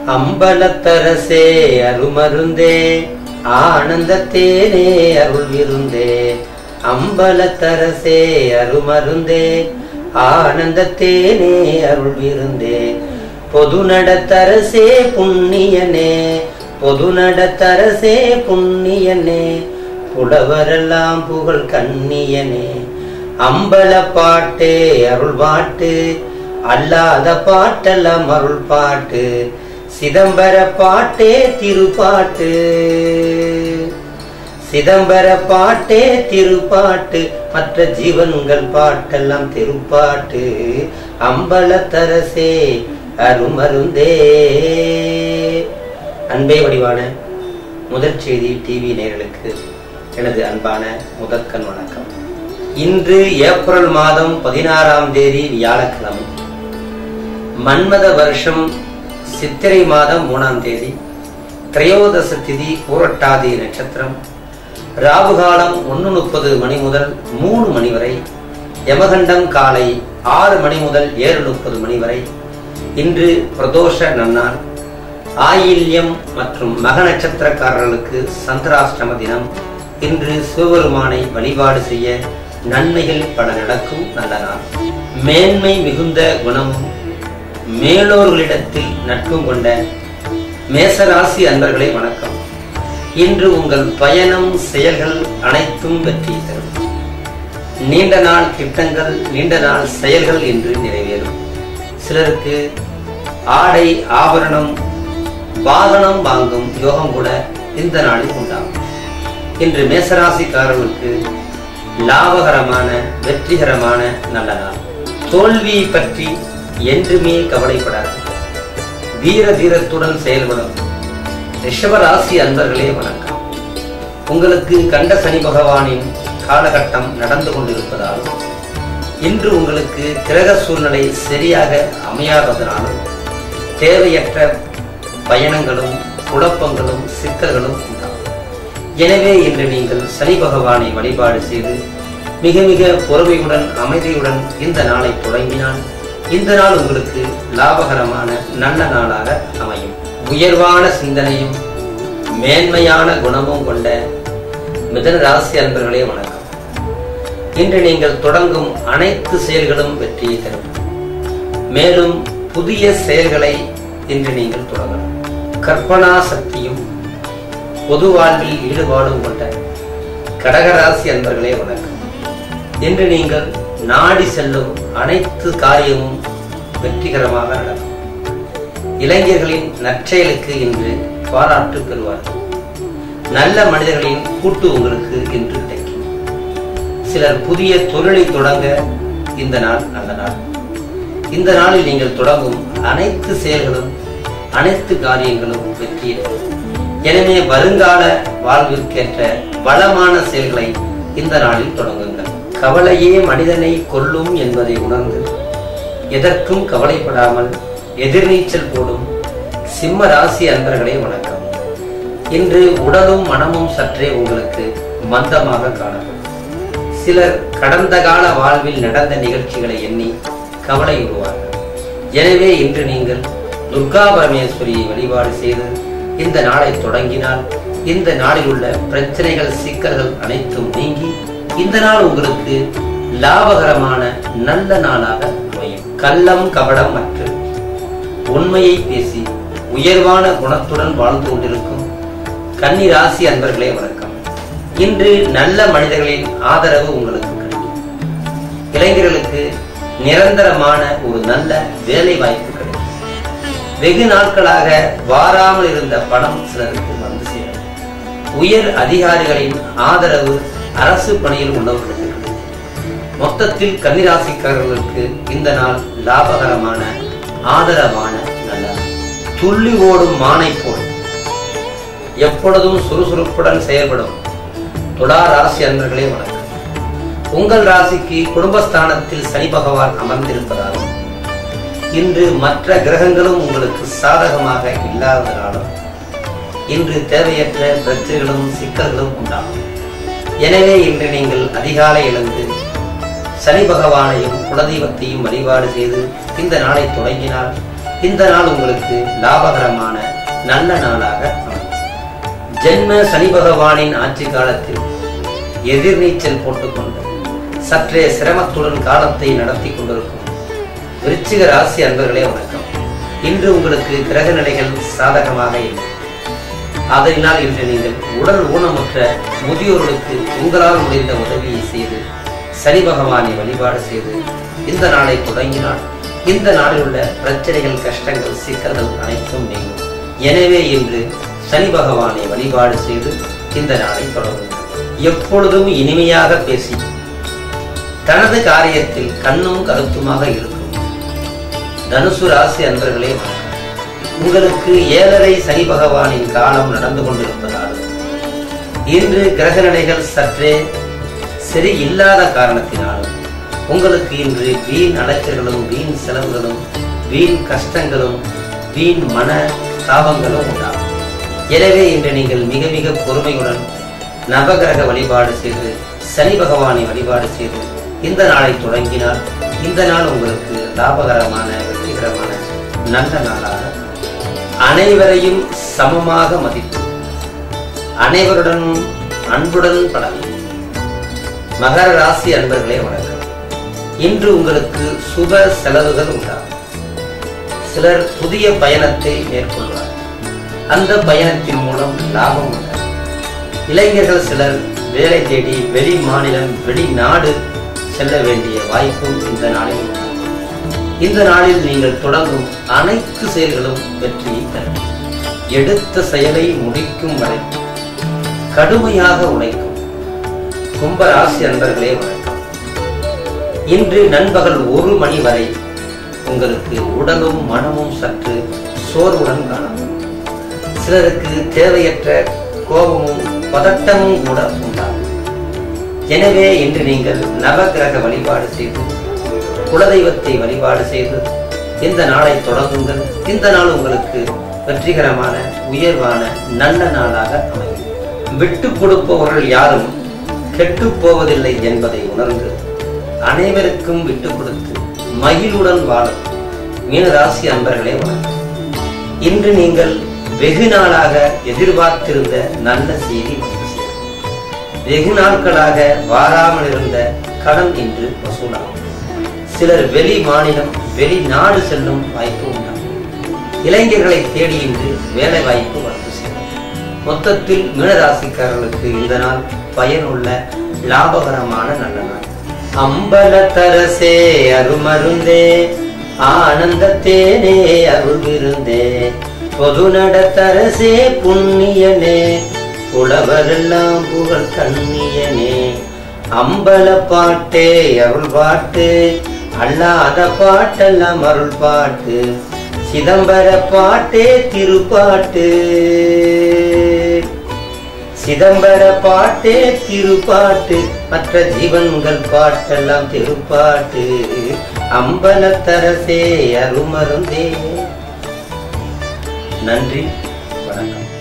அம்பலத்தரசே அருமருந்தே ஆனந்தத்தேனே அருள் விருந்தே அம்பலத்தரசே அருமருந்தே ஆனந்தத்தேனே அருள் விருந்தே பொது நடத்தரசே புண்ணியனே பொது நடத்தரசே புண்ணியனே புலவரெல்லாம் புகழ் கண்ணியனே அம்பல பாட்டே அருள் பாட்டு அல்லாத பாட்டெல்லாம் அருள் பாட்டு சிதம்பர பாட்டே திருப்பாட்டு சிதம்பர பாட்டே திருப்பாட்டு மற்ற ஜீவன்கள் பாட்டெல்லாம் திருப்பாட்டு அம்பலத்தரசே அருமருந்தே அன்பே வடிவான முதற் செய்தி டிவி நேயர்களுக்கு எனது அன்பான முதற்கண் வணக்கம் இன்று ஏப்ரல் மாதம் பதினாறாம் தேதி வியாழக்கிழமை மன்மத வருஷம் சித்திரை மாதம் மூணாம் தேதி திரையோதச திதி பூரட்டாதி நட்சத்திரம் ராவுகாலம் ஒன்று முப்பது மணி முதல் மூணு மணி வரை யமகண்டம் காலை ஆறு மணி முதல் ஏழு முப்பது மணி வரை இன்று பிரதோஷ நன்னாள் ஆயில்யம் மற்றும் மக நட்சத்திரக்காரர்களுக்கு சந்திராஷ்டம தினம் இன்று சிவபெருமானை வழிபாடு செய்ய நன்மைகள் பல நடக்கும் நல்ல நாள் மேன்மை மிகுந்த குணமும் மேலோர்களிடத்தில் நட்பும் கொண்ட மேசராசி அன்பர்களே வணக்கம் இன்று உங்கள் பயணம் செயல்கள் அனைத்தும் வெற்றி தரும் நீண்ட நாள் திட்டங்கள் நீண்ட நாள் செயல்கள் என்று நிறைவேறும் சிலருக்கு ஆடை ஆபரணம் வாகனம் வாங்கும் யோகம் கூட இந்த நாளில் உண்டாகும் இன்று மேசராசிக்காரர்களுக்கு லாபகரமான வெற்றிகரமான நல்ல நாள் தோல்வியை பற்றி என்றுமே கவலைப்படாது வீர தீரத்துடன் செயல்படும் ரிஷபராசி அன்பர்களே வணக்கம் உங்களுக்கு கண்ட சனி பகவானின் காலகட்டம் நடந்து கொண்டிருப்பதாலும் இன்று உங்களுக்கு கிரக சூழ்நிலை சரியாக அமையாததனாலும் தேவையற்ற பயணங்களும் குழப்பங்களும் சிக்கல்களும் உண்டாகும் எனவே இன்று நீங்கள் சனி பகவானை வழிபாடு செய்து மிக மிக பொறுமையுடன் அமைதியுடன் இந்த நாளை தொடங்கினால் இந்த நாள் உங்களுக்கு லாபகரமான நல்ல நாளாக அமையும் உயர்வான சிந்தனையும் மேன்மையான குணமும் கொண்ட மிதன ராசி அன்பர்களே வணக்கம் இன்று நீங்கள் தொடங்கும் அனைத்து செயல்களும் வெற்றியை தரும் மேலும் புதிய செயல்களை இன்று நீங்கள் தொடங்கலாம் கற்பனா சக்தியும் பொது வாழ்வில் ஈடுபாடும் கொண்ட கடகராசி அன்பர்களே வணக்கம் இன்று நீங்கள் நாடி செல்லும் அனைத்து காரியமும் வெற்றிகரமாக நடக்கும் இளைஞர்களின் நற்செயலுக்கு இன்று பாராட்டு பெறுவார்கள் நல்ல மனிதர்களின் கூட்டு உங்களுக்கு இன்று கிடைக்கும் சிலர் புதிய தொழிலை தொடங்க இந்த நாள் நல்ல நாள் இந்த நாளில் நீங்கள் தொடங்கும் அனைத்து செயல்களும் அனைத்து காரியங்களும் வெற்றியடையும் எனவே வருங்கால வாழ்விற்கேற்ற வளமான செயல்களை இந்த நாளில் தொடங்குங்கள் கவலையே மனிதனை கொல்லும் என்பதை உணர்ந்து எதற்கும் கவலைப்படாமல் எதிர்நீச்சல் போடும் சிம்ம ராசி அன்பர்களே வணக்கம் இன்று உடலும் மனமும் சற்றே உங்களுக்கு மந்தமாக காணப்படும் சிலர் கடந்த கால வாழ்வில் நடந்த நிகழ்ச்சிகளை எண்ணி கவலையுறுவார்கள் எனவே இன்று நீங்கள் துர்கா பரமேஸ்வரியை வழிபாடு செய்து இந்த நாளை தொடங்கினால் இந்த நாளில் உள்ள பிரச்சனைகள் சிக்கல்கள் அனைத்தும் நீங்கி இந்த நாள் உங்களுக்கு லாபகரமான நல்ல நாளாக அமையும் கள்ளம் கபடம் மற்றும் உண்மையை பேசி உயர்வான குணத்துடன் வாழ்ந்து கொண்டிருக்கும் கன்னி ராசி அன்பர்களே வணக்கம் இன்று நல்ல மனிதர்களின் ஆதரவு உங்களுக்கு கிடைக்கும் இளைஞர்களுக்கு நிரந்தரமான ஒரு நல்ல வேலை வாய்ப்பு கிடைக்கும் வெகு நாட்களாக வாராமல் இருந்த பணம் சிலருக்கு வந்து சேரும் உயர் அதிகாரிகளின் ஆதரவு அரசு பணியில் உள்ளவர்களுக்கு கிடைக்கும் மொத்தத்தில் கன்னிராசிக்காரர்களுக்கு இந்த நாள் லாபகரமான ஆதரவான நல்ல நாள். துள்ளி ஓடும் மானை போல் எப்பொழுதும் சுறுசுறுப்புடன் செயல்படும் துலா ராசி அன்பர்களே வணக்கம் உங்கள் ராசிக்கு குடும்பஸ்தானத்தில் சனி பகவான் அமர்ந்திருப்பதாலும் இன்று மற்ற கிரகங்களும் உங்களுக்கு சாதகமாக இல்லாததனாலும் இன்று தேவையற்ற பிரச்சனைகளும் சிக்கல்களும் உண்டாகும் எனவே இன்று நீங்கள் அதிகாலை எழுந்து சனி பகவானையும் குலதெய்வத்தையும் வழிபாடு செய்து இந்த நாளை தொடங்கினால் இந்த நாள் உங்களுக்கு லாபகரமான நல்ல நாளாக அமையும் ஜென்ம சனி பகவானின் ஆட்சி காலத்தில் எதிர்நீச்சல் போட்டுக்கொண்டு சற்றே சிரமத்துடன் காலத்தை நடத்தி கொண்டிருக்கும் விருச்சிக ராசி அன்பர்களே வணக்கம் இன்று உங்களுக்கு கிரக நிலைகள் சாதகமாக இல்லை அதனால் இன்று நீங்கள் உடல் ஊனமுற்ற முதியோர்களுக்கு உங்களால் முடிந்த உதவியை செய்து சனி பகவானை வழிபாடு செய்து இந்த நாளை தொடங்கினால் இந்த நாளில் உள்ள பிரச்சனைகள் கஷ்டங்கள் சிக்கல்கள் அனைத்தும் நீங்கும் எனவே இன்று சனி பகவானை வழிபாடு செய்து இந்த நாளை தொடங்குங்கள் எப்பொழுதும் இனிமையாக பேசி தனது காரியத்தில் கண்ணும் கருத்துமாக இருக்கும் தனுசு ராசி அன்பர்களே வணக்கம் உங்களுக்கு ஏழரை சனி பகவானின் காலம் நடந்து கொண்டிருப்பதால் இன்று கிரக நிலைகள் சற்றே சரி இல்லாத காரணத்தினாலும் உங்களுக்கு இன்று வீண் அலைச்சல்களும் வீண் செலவுகளும் வீண் கஷ்டங்களும் வீண் மன தாபங்களும் உண்டாகும் எனவே இன்று நீங்கள் மிக மிக பொறுமையுடன் நவகிரக வழிபாடு செய்து சனி பகவானை வழிபாடு செய்து இந்த நாளை தொடங்கினால் இந்த நாள் உங்களுக்கு லாபகரமான வெற்றிகரமான நல்ல நாளாக அனைவரையும் சமமாக மதித்து அனைவருடன் அன்புடன் பழகும் மகர ராசி அன்பர்களே வணக்கம் இன்று உங்களுக்கு சுப செலவுகள் உண்டாகும் சிலர் புதிய பயணத்தை மேற்கொள்வார் அந்த பயணத்தின் மூலம் லாபம் உண்டாகும் இளைஞர்கள் சிலர் வேலை தேடி வெளி மாநிலம் வெளிநாடு செல்ல வேண்டிய வாய்ப்பும் இந்த நாளில் உண்டாகும் இந்த நாளில் நீங்கள் தொடங்கும் அனைத்து செயல்களும் வெற்றியை தரும் எடுத்த செயலை முடிக்கும் வரை கடுமையாக உழைக்கும் கும்பராசி அன்பர்களே வணக்கம் இன்று நண்பகல் ஒரு மணி வரை உங்களுக்கு உடலும் மனமும் சற்று சோர்வுடன் காணப்படும் சிலருக்கு தேவையற்ற கோபமும் பதட்டமும் கூட உண்டாகும் எனவே இன்று நீங்கள் நவகிரக வழிபாடு செய்து குலதெய்வத்தை வழிபாடு செய்து இந்த நாளை தொடங்குங்கள் இந்த நாள் உங்களுக்கு வெற்றிகரமான உயர்வான நல்ல நாளாக அமையும் விட்டு கொடுப்பவர்கள் யாரும் கெட்டு போவதில்லை என்பதை உணர்ந்து அனைவருக்கும் விட்டு கொடுத்து மகிழ்வுடன் வாழும் மீனராசி அன்பர்களே வணக்கம் இன்று நீங்கள் வெகு நாளாக எதிர்பார்த்திருந்த நல்ல செய்தி வந்து சேரும். வெகு நாட்களாக வாராமல் இருந்த கடன் இன்று வசூலாகும் சிலர் வெளி மாநிலம் வெளிநாடு செல்லும் வாய்ப்பு உண்டாகும் இளைஞர்களை தேடி இன்று வேலை வாய்ப்பு வந்து சேரும் மொத்தத்தில் மீனராசிக்காரர்களுக்கு இந்த நாள் பயனுள்ள லாபகரமான நல்ல நாள் அம்பல தரசே அருமருந்தே ஆனந்த தேனே அருள் விருந்தே பொது நடத்தரசே புண்ணியனே புலவரெல்லாம் புகழ் கண்ணியனே அம்பல பாட்டே அருள் பாட்டு அல்லாத பாட்டெல்லாம் அருள் பாட்டு சிதம்பர பாட்டே திருப்பாட்டு சிதம்பர பாட்டே திருப்பாட்டு மற்ற ஜீவன்கள் பாட்டெல்லாம் திருப்பாட்டு அம்பலத்தரசே அருமருந்தே நன்றி வணக்கம்